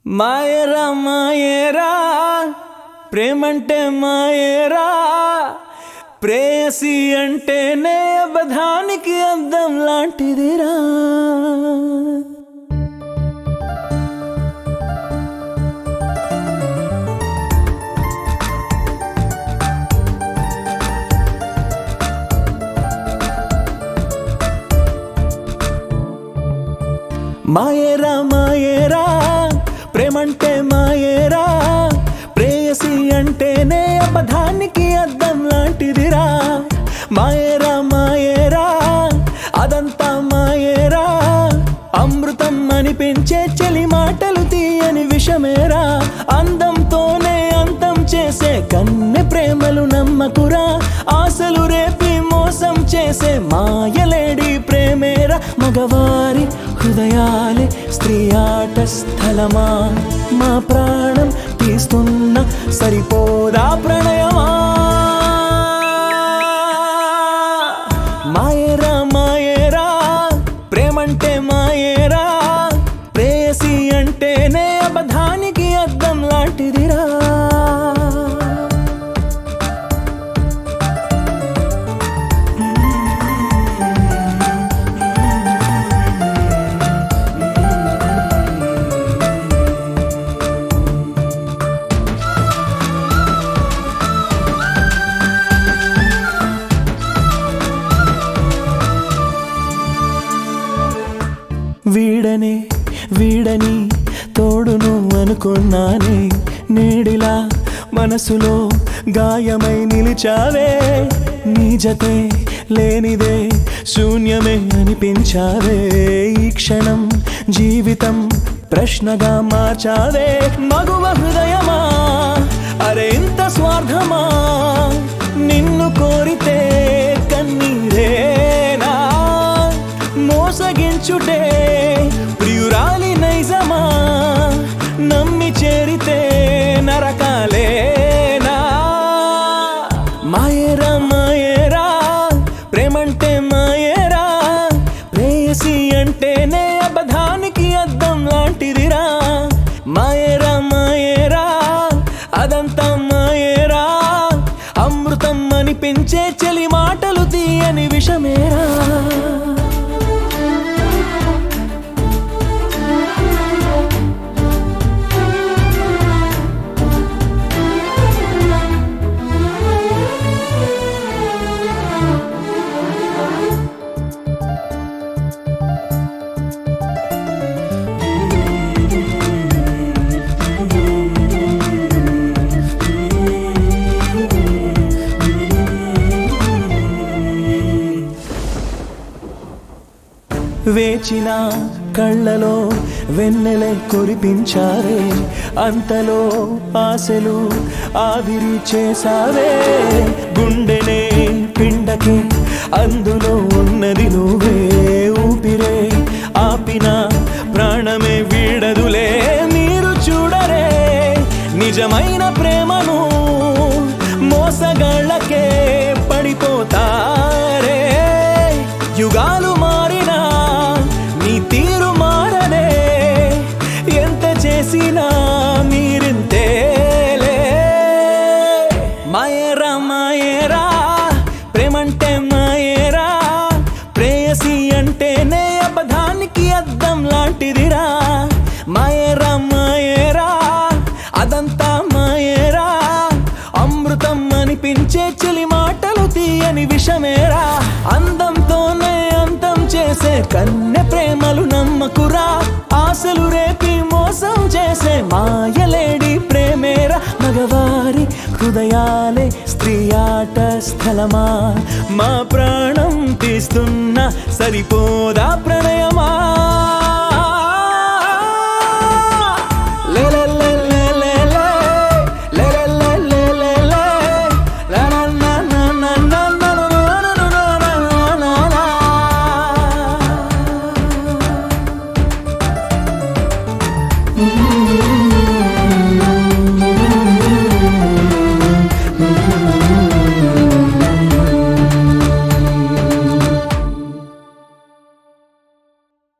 మాయరా మాయేరా ప్రేమంటే మాయేరా ప్రేయసి అంటేనే బధానికి అద్దం లాంటిదిరా మాయేరా మాయేరా ప్రేమంటే మాయేరా ప్రేయసి అంటేనే అబధానికి అద్దం లాంటిదిరా మాయేరా మాయేరా అదంతా మాయేరా అమృతం అనిపించే చెలి మాటలు తీయని విషమేరా అందంతోనే అంతం చేసే కన్నె ప్రేమలు నమ్మకురా ఆశలు రేపి మోసం చేసే మాయలేడి ప్రేమేరా మగవారి హృదయాలే స్త్రీ ఆట స్థలమా మా ప్రాణం తీస్తున్న సరిపోదా ప్రణయమా మాయేరా మాయేరా ప్రేమంటే మాయేరా ప్రేయసి అంటేనే అబధానికి అద్దం లాంటిదిరా వీడనే వీడని తోడును అనుకున్నానే నేడిలా మనసులో గాయమై నిలిచావే నీ జతే లేనిదే శూన్యమే అనిపించావే ఈ క్షణం జీవితం ప్రశ్నగా మార్చావే మగువ హృదయమా అరే ఇంత స్వార్థమా నిన్ను కోరితే కన్నీరేనా మోసగించుటే ప్రియురాలి నైజమా నమ్మి చేరితే నరకాలేనా మాయేరా మాయేరా ప్రేమంటే మాయేరా ప్రేయసి అంటేనే అబధానికి అద్దం లాంటిదిరా మాయేరా మాయేరా అదంతా మాయేరా అమృతం అనిపించే చెలి మాటలు తీయని విషమేరా వేచిన కళ్ళలో వెన్నెలే కురిపించారే అంతలో ఆశలు ఆవిరి చేసావే గుండెనే పిండకే అందులో ఉన్నది నువ్వే ఊపిరే ఆపిన ప్రాణమే వీడదులే మీరు చూడరే నిజమైన ప్రేమను మోసగాళ్ళకే పడిపోతారే యుగాలు మారినా నీ తీరు మారనే ఎంత చేసినా మీరింతేలే మాయేరా మాయేరా ప్రేమంటే మాయేరా ప్రేయసి అంటేనే అబధానికి అద్దం లాంటిదిరా మాయేరా మాయేరా అదంతా మాయేరా అమృతం అనిపించే చెలి మాటలు తీయని విషమేరా అందంతోనే అంతం చేసే కన్నె ప్రేమలు నమ్మకురా ఆశలు రేపి మోసం చేసే మాయలేడి ప్రేమేరా మగవారి హృదయాలే స్త్రీ ఆట స్థలమా మా ప్రాణం తీస్తున్న సరిపోదా ప్రణయమా